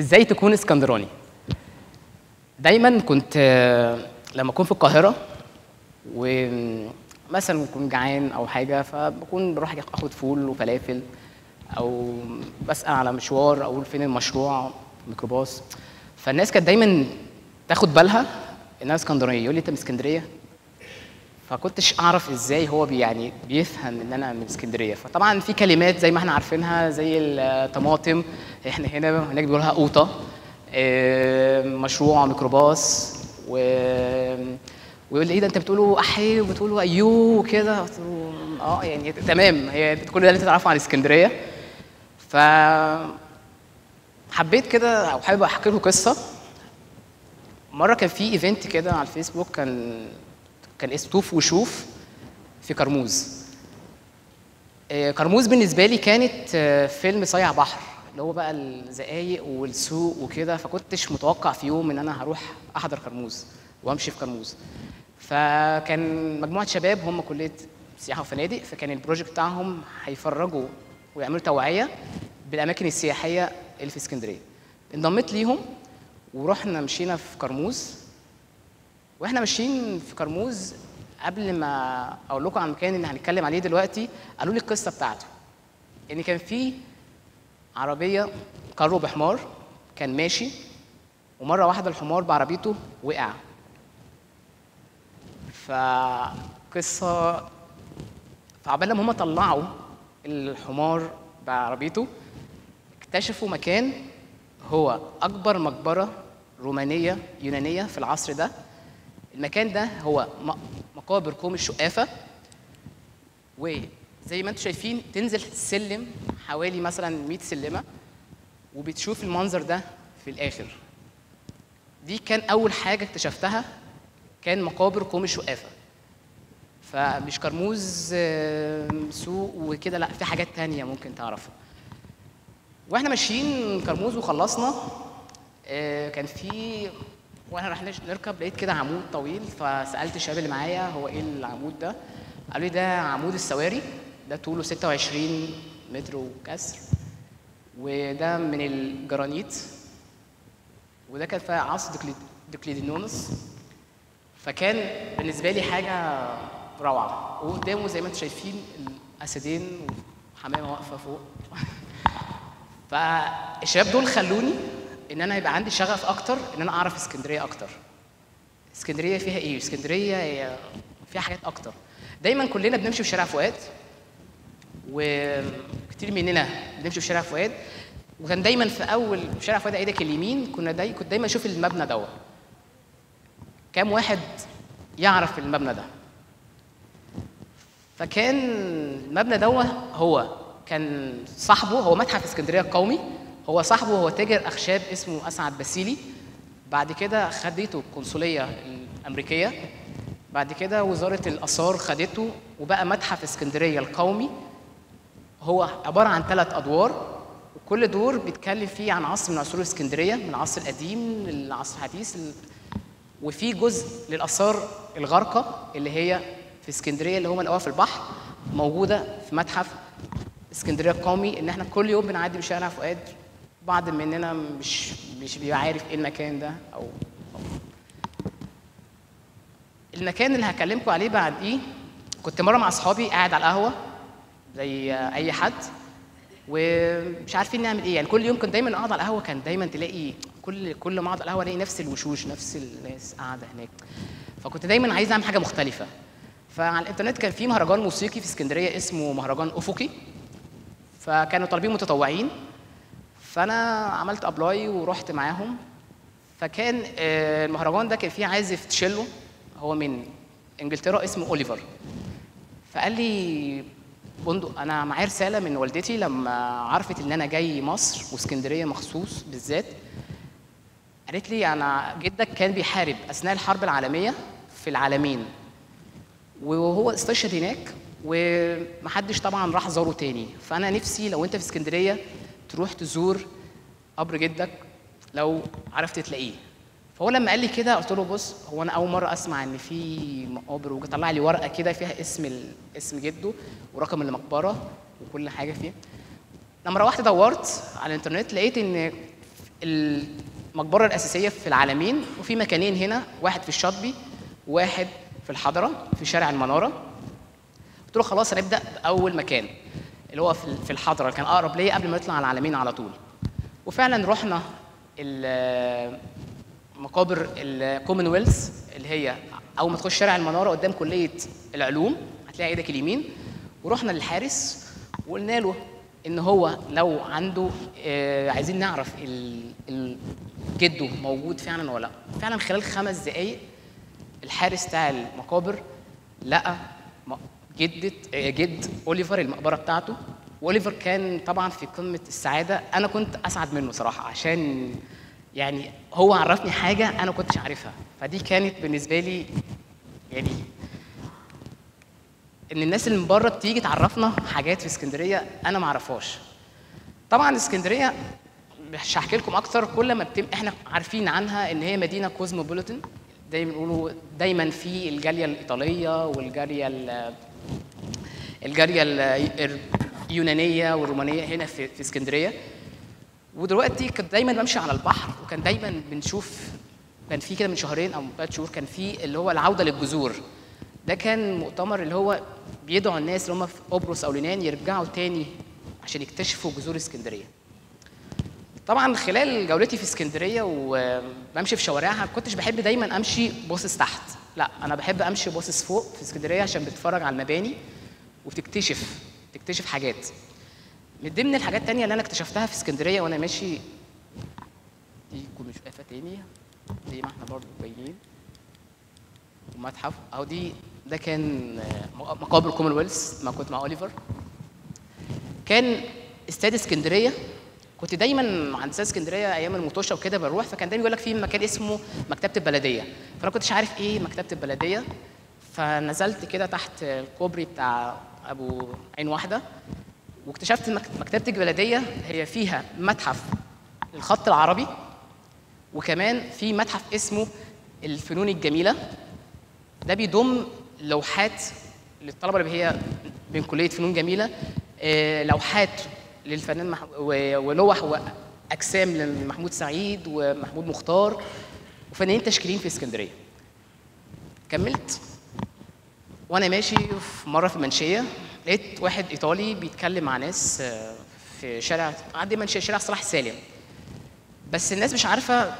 ازاي تكون اسكندراني دايما كنت آه، لما اكون في القاهره ومثلا بكون جعان او حاجه فبكون بروح اخد فول وفلافل او بسال على مشوار اقول فين المشروع ميكروباص فالناس كانت دايما تاخد بالها ان انا اسكندرانيه يقول لي انت من اسكندريه فكنتش اعرف ازاي هو بي يعني بيفهم ان انا من اسكندريه فطبعا في كلمات زي ما احنا عارفينها زي الطماطم احنا هنا هناك بيقولها قوطه آه، مشروع ميكروباص و ويقول لي ايه ده انت بتقولوا احي وبتقولوا ايوه وكده قلت له اه يعني تمام هي كل ده اللي انت تعرفه عن اسكندريه ف حبيت كده او حابب احكي لكم قصه مره كان في ايفنت كده على الفيسبوك كان كان اسمه توف وشوف في كرموز آه، كرموز بالنسبه لي كانت آه، فيلم صيع بحر اللي هو بقى الزقايق والسوق وكده فكنتش متوقع في يوم ان انا هروح احضر كرموز وامشي في كرموز فكان مجموعه شباب هم كليه سياحه وفنادق فكان البروجكت بتاعهم هيفرجوا ويعملوا توعيه بالاماكن السياحيه اللي في اسكندريه انضميت ليهم ورحنا مشينا في كرموز واحنا ماشيين في كرموز قبل ما اقول لكم عن المكان اللي هنتكلم عليه دلوقتي قالوا لي القصه بتاعته يعني كان في عربيه كارو بحمار كان ماشي ومره واحده الحمار بعربيته وقع فقصه فعبال لما هم طلعوا الحمار بعربيته اكتشفوا مكان هو اكبر مقبره رومانيه يونانيه في العصر ده المكان ده هو م- مقابر قوم الشقافه وزي ما انتم شايفين تنزل سلم حوالي مثلا 100 سلمه وبتشوف المنظر ده في الاخر دي كان اول حاجه اكتشفتها كان مقابر قوم الشقافه فمش كرموز آه، سوق وكده لا في حاجات تانية ممكن تعرفها واحنا ماشيين كرموز وخلصنا آه، كان في واحنا رايحين نركب لقيت كده عمود طويل فسالت الشباب اللي معايا هو ايه العمود ده قالوا لي ده عمود السواري ده طوله 26 متر وكسر وده من الجرانيت وده كان في عصر ديكلي- ديكليدينونس فكان بالنسبه لي حاجه روعه وقدامه زي ما انتم شايفين الاسدين وحمامه واقفه فوق فالشباب دول خلوني ان انا يبقى عندي شغف اكتر ان انا اعرف اسكندريه اكتر اسكندريه فيها ايه اسكندريه هي فيها حاجات اكتر دايما كلنا بنمشي في شارع فؤاد وكتير مننا بنمشي في شارع فؤاد وكان دايما في اول شارع فؤاد ايدك اليمين كنا داي كنت دايما اشوف المبنى دوت كام واحد يعرف المبنى ده فكان المبنى دوت هو كان صاحبه هو متحف اسكندريه القومي هو صاحبه هو تاجر اخشاب اسمه اسعد باسيلي بعد كده خدته القنصليه الامريكيه بعد كده وزاره الاثار خدته وبقى متحف اسكندريه القومي هو عباره عن ثلاث ادوار وكل دور بيتكلم فيه عن عصر من عصور اسكندريه من العصر القديم للعصر الحديث ال- وفي جزء للاثار الغارقه اللي هي في اسكندريه اللي هم لقوها في البحر موجوده في متحف اسكندريه القومي ان احنا كل يوم بنعدي بشارع فؤاد بعض مننا مش مش بيبقى عارف ايه المكان ده او المكان اللي هكلمكم عليه بعد ايه كنت مره مع اصحابي قاعد على القهوه زي اي حد ومش عارفين نعمل ايه يعني كل يوم كنت دايما اقعد على القهوه كان دايما تلاقي كل كل ما اقعد على القهوه الاقي نفس الوشوش نفس الناس قاعده هناك فكنت دايما عايز اعمل حاجه مختلفه فعلى الانترنت كان في مهرجان موسيقي في اسكندريه اسمه مهرجان افقي فكانوا طالبين متطوعين فانا عملت ابلاي ورحت معاهم فكان آه، المهرجان ده كان فيه عازف تشيلو هو من انجلترا اسمه اوليفر فقال لي بندق انا معايا رساله من والدتي لما عرفت ان انا جاي مصر واسكندريه مخصوص بالذات قالت لي انا جدك كان بيحارب اثناء الحرب العالميه في العالمين وهو استشهد هناك ومحدش طبعا راح زاره تاني فانا نفسي لو انت في اسكندريه تروح تزور قبر جدك لو عرفت تلاقيه فهو لما قال لي كده قلت له بص هو انا اول مره اسمع ان في مقابر وطلع لي ورقه كده فيها اسم ال... اسم جده ورقم المقبره وكل حاجه فيها لما روحت دورت على الانترنت لقيت ان المقبره الاساسيه في العالمين وفي مكانين هنا واحد في الشاطبي وواحد في الحضره في شارع المناره قلت له خلاص هنبدا باول مكان اللي هو في في الحضره اللي كان اقرب ليا قبل ما نطلع على العالمين على طول وفعلا رحنا ال- مقابر الكومنولث اللي هي اول ما تخش شارع المناره قدام كليه العلوم هتلاقي ايدك اليمين ورحنا للحارس وقلنا له ان هو لو عنده آه، عايزين نعرف ال- ال- جده موجود فعلا ولا لا فعلا خلال خمس دقائق الحارس بتاع المقابر لقى م- جدة آه، جد اوليفر المقبره بتاعته واوليفر كان طبعا في قمه السعاده انا كنت اسعد منه صراحه عشان يعني هو عرفني حاجه انا ما كنتش عارفها فدي كانت بالنسبه لي يعني ان الناس اللي من بره بتيجي تعرفنا حاجات في اسكندريه انا ما اعرفهاش طبعا اسكندريه مش هحكي لكم اكتر كل ما بتم احنا عارفين عنها ان هي مدينه كوزموبوليتان دايما بيقولوا دايما في الجاليه الايطاليه والجاليه ال- الجاليه ال- اليونانيه والرومانيه هنا في, في اسكندريه ودلوقتي كنت دايما بمشي على البحر وكان دايما بنشوف كان في كده من شهرين او ثلاث شهور كان في اللي هو العوده للجذور ده كان مؤتمر اللي هو بيدعو الناس اللي هم في قبرص او اليونان يرجعوا تاني عشان يكتشفوا جذور اسكندريه طبعا خلال جولتي في اسكندريه وبمشي في شوارعها ما كنتش بحب دايما امشي باصص تحت لا انا بحب امشي باصص فوق في اسكندريه عشان بتتفرج على المباني وبتكتشف تكتشف حاجات من ضمن الحاجات التانية اللي انا اكتشفتها في اسكندريه وانا ماشي دي يكون مش واقفه تاني زي ما احنا برضو باينين ومتحف اهو دي ده كان آه، مقابر كومنولث ما كنت مع اوليفر كان استاد اسكندريه كنت دايما عند استاد اسكندريه ايام المطوشه وكده بروح فكان دايما يقول لك في مكان اسمه مكتبه البلديه فانا كنتش عارف ايه مكتبه البلديه فنزلت كده تحت الكوبري بتاع ابو عين واحده واكتشفت مك- مكتبه البلديه هي فيها متحف الخط العربي وكمان في متحف اسمه الفنون الجميله ده بيضم لوحات للطلبه اللي هي من كليه فنون جميله آه، لوحات للفنان مح... و- ولوح واجسام لمحمود سعيد ومحمود مختار وفنانين تشكيليين في اسكندريه كملت وانا ماشي في مره في المنشيه لقيت واحد ايطالي بيتكلم مع ناس آه، في شارع عندي منشيه شارع صلاح سالم بس الناس مش عارفه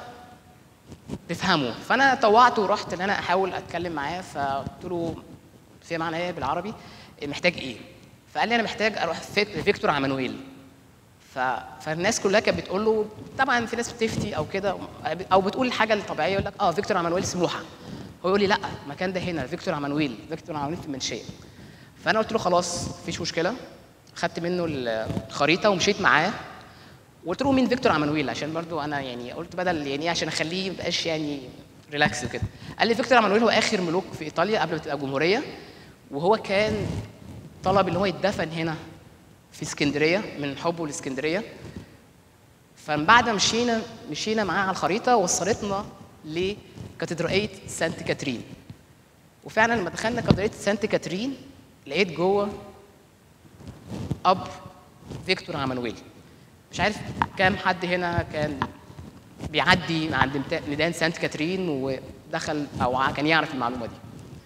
تفهمه فانا طوعت ورحت ان انا احاول اتكلم معاه فقلت له في معنى ايه بالعربي محتاج ايه فقال لي انا محتاج اروح فيك- فيكتور عمانويل ف... فالناس كلها كانت بتقول له طبعا في ناس بتفتي او كده او بتقول الحاجه الطبيعيه يقول لك اه فيكتور عمانويل سموحه هو يقول لي لا المكان ده هنا فيكتور عمانويل فيكتور عمانويل في المنشيه فانا قلت له خلاص مفيش مشكله خدت منه الخريطه ومشيت معاه وقلت له مين فيكتور عمانويل عشان برضو انا يعني قلت بدل يعني إيه عشان اخليه يبقاش يعني ريلاكس وكده قال لي فيكتور عمانويل هو اخر ملوك في ايطاليا قبل ما تبقى جمهوريه وهو كان طلب ان هو يتدفن هنا في اسكندريه من حبه لاسكندريه فمن بعد ما مشينا مشينا معاه على الخريطه وصلتنا لكاتدرائيه سانت كاترين وفعلا لما دخلنا كاتدرائيه سانت كاترين لقيت جوه قبر فيكتور عمانويل مش عارف كام حد هنا كان بيعدي عند متا- ميدان سانت كاترين ودخل او ع- كان يعرف المعلومه دي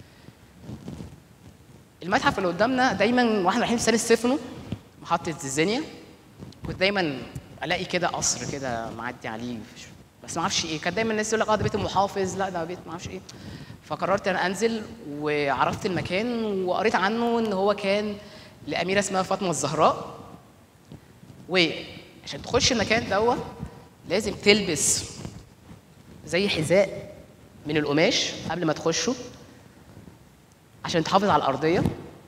المتحف اللي قدامنا دايما واحنا رايحين في سان ستيفانو محطه الزينيا كنت دايما الاقي كده قصر كده معدي عليه بس ما اعرفش ايه كان دايما الناس يقول لك اه ده بيت المحافظ لا ده بيت ما اعرفش ايه فقررت انا انزل وعرفت المكان وقريت عنه ان هو كان لاميره اسمها فاطمه الزهراء وعشان تخش المكان دوت لازم تلبس زي حذاء من القماش قبل ما تخشه عشان تحافظ على الارضيه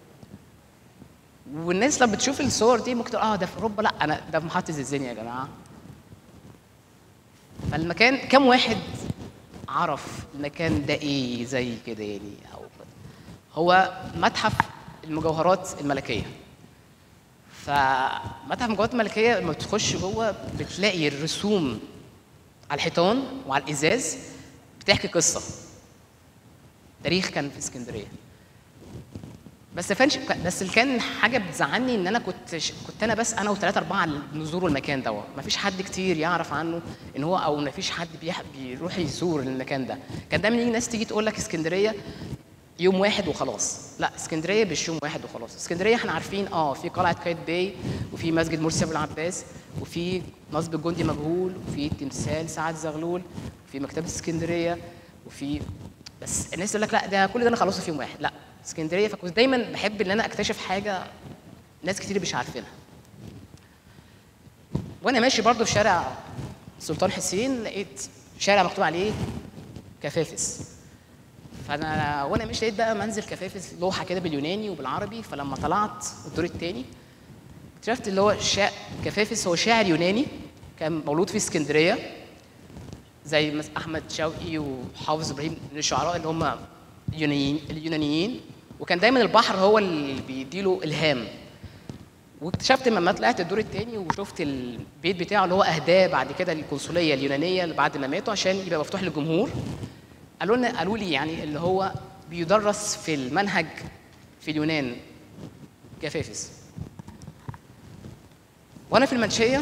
والناس لما بتشوف الصور دي ممكن تقول اه ده في اوروبا لا انا ده في محطه الزنية يا جماعه فالمكان كم واحد عرف المكان ده ايه زي كده يعني او هو متحف المجوهرات الملكيه فمتحف المجوهرات الملكيه لما بتخش جوه بتلاقي الرسوم على الحيطان وعلى الازاز بتحكي قصه تاريخ كان في اسكندريه بس فانش بس اللي كان حاجه بتزعلني ان انا كنت ش... كنت انا بس انا وثلاثه اربعه اللي بنزوروا المكان ده مفيش حد كتير يعرف عنه ان هو او مفيش حد بيح... بيروح يزور المكان ده كان دايما يجي ناس تيجي تقول لك اسكندريه يوم واحد وخلاص لا اسكندريه مش يوم واحد وخلاص اسكندريه احنا عارفين اه في قلعه قايتباي وفي مسجد مرسي ابو العباس وفي نصب الجندي مجهول وفي تمثال سعد زغلول وفي مكتبه اسكندريه وفي بس الناس تقول لك لا ده كل ده انا خلصه في يوم واحد لا اسكندريه فكنت دايما بحب ان انا اكتشف حاجه ناس كتير مش عارفينها وانا ماشي برضو في شارع سلطان حسين لقيت شارع مكتوب عليه كفافس فانا وانا ماشي لقيت بقى منزل كفافس لوحه كده باليوناني وبالعربي فلما طلعت الدور الثاني اكتشفت اللي هو شا... كفافس هو شاعر يوناني كان مولود في اسكندريه زي مس- احمد شوقي وحافظ ابراهيم من الشعراء اللي هم اليونانيين اليونانيين وكان دايما البحر هو اللي بيديله الهام واكتشفت لما طلعت الدور الثاني وشفت البيت بتاعه اللي هو اهداه بعد كده للقنصليه اليونانيه اللي بعد ما ماتوا عشان يبقى مفتوح للجمهور قالوا لنا قالوا لي يعني اللي هو بيدرس في المنهج في اليونان كفافس وانا في المنشيه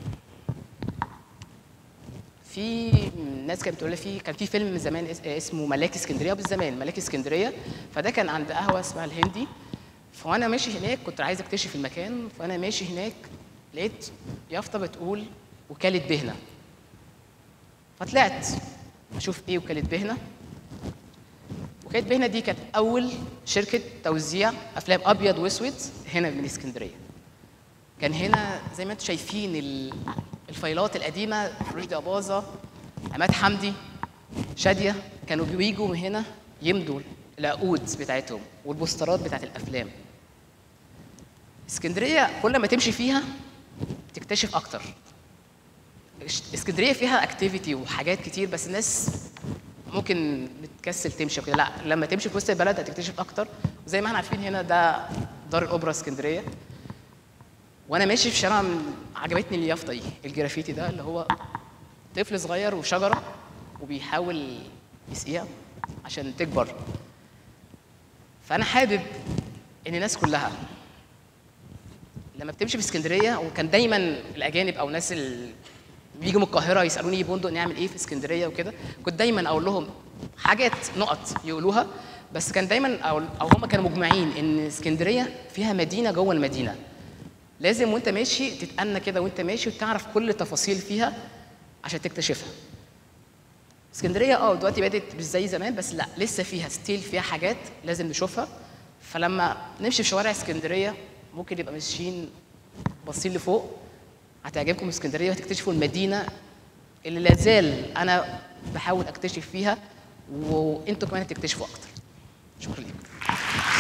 في ناس كانت بتقول لي في كان في فيلم زمان اس- اسمه ملاك اسكندريه بالزمان ملاك اسكندريه فده كان عند قهوه اسمها الهندي فانا ماشي هناك كنت عايز اكتشف المكان فانا ماشي هناك لقيت يافطه بتقول وكاله دهنه فطلعت اشوف ايه وكاله بهنه وكاله بهنه دي كانت اول شركه توزيع افلام ابيض واسود هنا من اسكندريه كان هنا زي ما انتم شايفين ال- الفايلات القديمه رشدي اباظه عماد حمدي شاديه كانوا بييجوا من هنا يمضوا العقود بتاعتهم والبوسترات بتاعت الافلام اسكندريه كل ما تمشي فيها تكتشف اكتر اش- اسكندريه فيها اكتيفيتي وحاجات كتير بس الناس ممكن بتكسل تمشي وكده لا لما تمشي في وسط البلد هتكتشف اكتر وزي ما احنا عارفين هنا ده دار الاوبرا اسكندريه وانا ماشي في شارع من- عجبتني اليافطه دي الجرافيتي ده اللي هو طفل صغير وشجره وبيحاول يسقيها عشان تكبر فانا حابب ان الناس كلها لما بتمشي في اسكندريه وكان دايما الاجانب او الناس اللي بيجوا من القاهره يسالوني بندق نعمل ايه في اسكندريه وكده كنت دايما اقول لهم حاجات نقط يقولوها بس كان دايما او او هم كانوا مجمعين ان اسكندريه فيها مدينه جوه المدينه لازم وانت ماشي تتأنى كده وانت ماشي وتعرف كل التفاصيل فيها عشان تكتشفها اسكندريه اه دلوقتي بدات مش زي زمان بس لا لسه فيها ستيل فيها حاجات لازم نشوفها فلما نمشي في شوارع اسكندريه ممكن يبقى ماشيين باصين لفوق هتعجبكم اسكندريه وهتكتشفوا المدينه اللي لازال انا بحاول اكتشف فيها وانتوا كمان هتكتشفوا اكتر شكرا لكم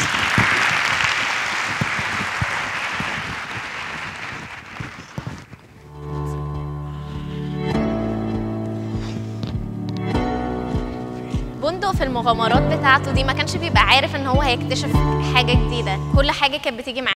بندق في المغامرات بتاعته دي ما كانش بيبقى عارف ان هو هيكتشف حاجه جديده كل حاجه كانت بتيجي معاه